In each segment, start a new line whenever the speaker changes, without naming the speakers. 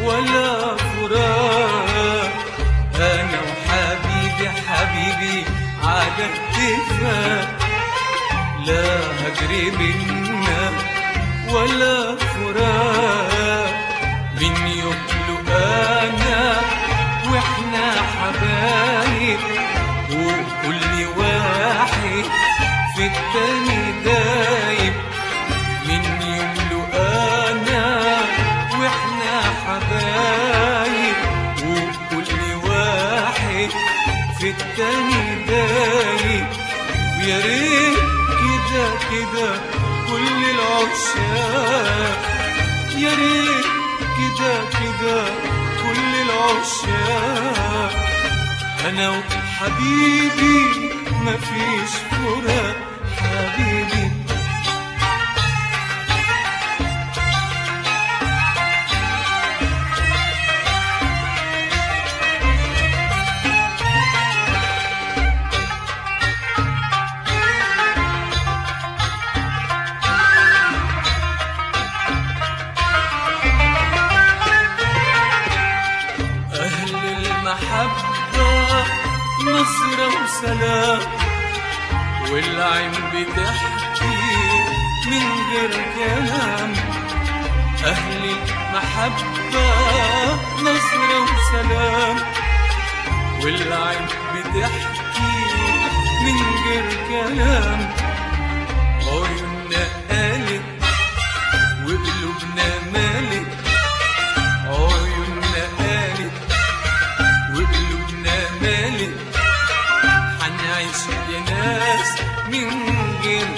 ولا فراق انا وحبيبي حبيبي على اتفاق لا هجري منا ولا فراق من يوم انا واحنا حبايب وكل واحد في التاني دايب من يوم انا واحنا حبايب وكل واحد في التاني دايب ويا ريت كده كده كل العشاق يا ريت كده كده كل العشاق انا وحبيبي مفيش فراق حبيبي أهل المحبة نصرة وسلام والعين بتحكي من غير كلام أهل المحبة نصرة وسلام والعين بتحكي من غير كلام عيوننا قالت وقلوبنا مالت عيوننا قالت وقلوبنا مالت حنعيش يا ناس من غير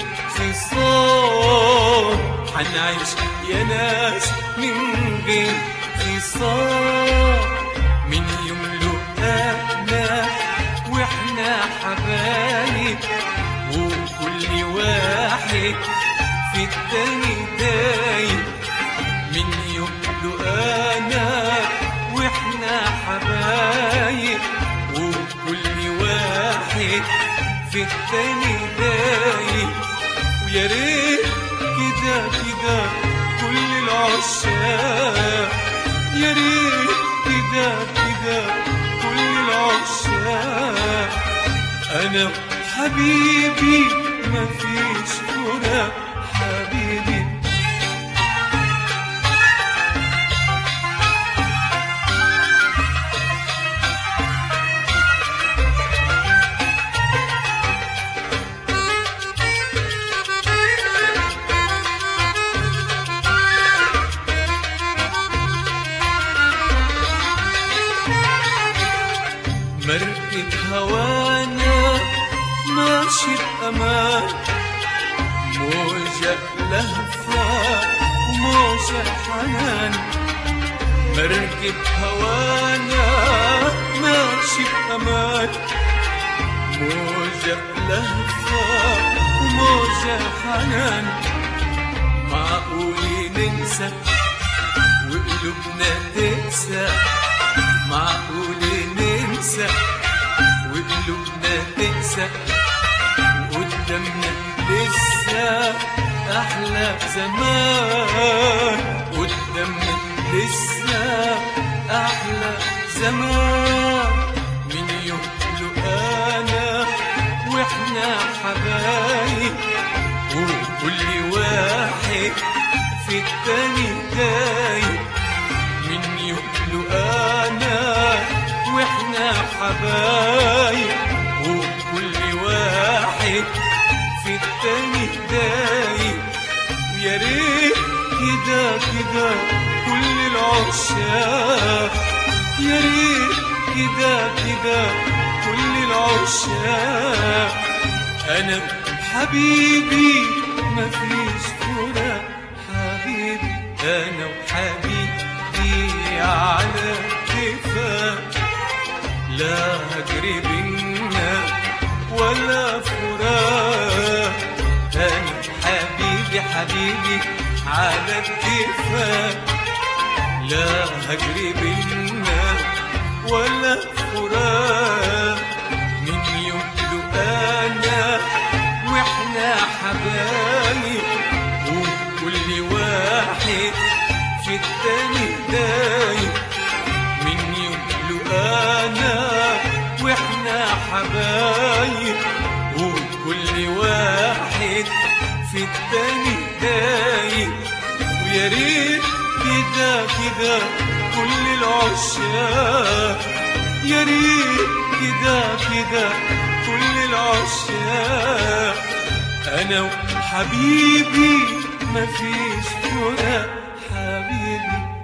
خصام حنعيش يا ناس من غير خصام من يوم لقانا واحنا حبايب وكل واحد في التاني دايب من يوم لقانا واحنا حبايب وكل واحد في التاني دايب ويا ريت كده كده كل العشاق يا ريت كده كده كل العشاق انا حبيبي مفيش فراق حبيبي مركب هوانا ماشي بأمان موجة لهفة وموجة حنان مركب هوانا ماشي بأمان موجة لهفة وموجة حنان معقول ننسى وقلوبنا تنسى معقول ننسى وقلوبنا تنسى وقدامنا لسه أحلى زمان قدامنا لسه أحلى زمان من يوم لقانا وإحنا حبايب وكل واحد في التاني دايب من يوم لقانا واحنا حبايب وكل واحد في التاني دايب ويا ريت كده كده كل العشاق يا ريت كده كده كل العشاق انا حبيبي مفيش فراق حبيبي انا وحبيبي على اتفاق لا هجري بينا ولا فراق انا حبيبي حبيبي على اتفاق لا هجري بينا ولا فراق من يوم لقانا واحنا حبايب وكل واحد في التاني دايب حبايب وكل واحد في التاني دايب ويا ريت كده كده كل العشاق يا ريت كده كده كل العشاق انا وحبيبي مفيش فراق حبيبي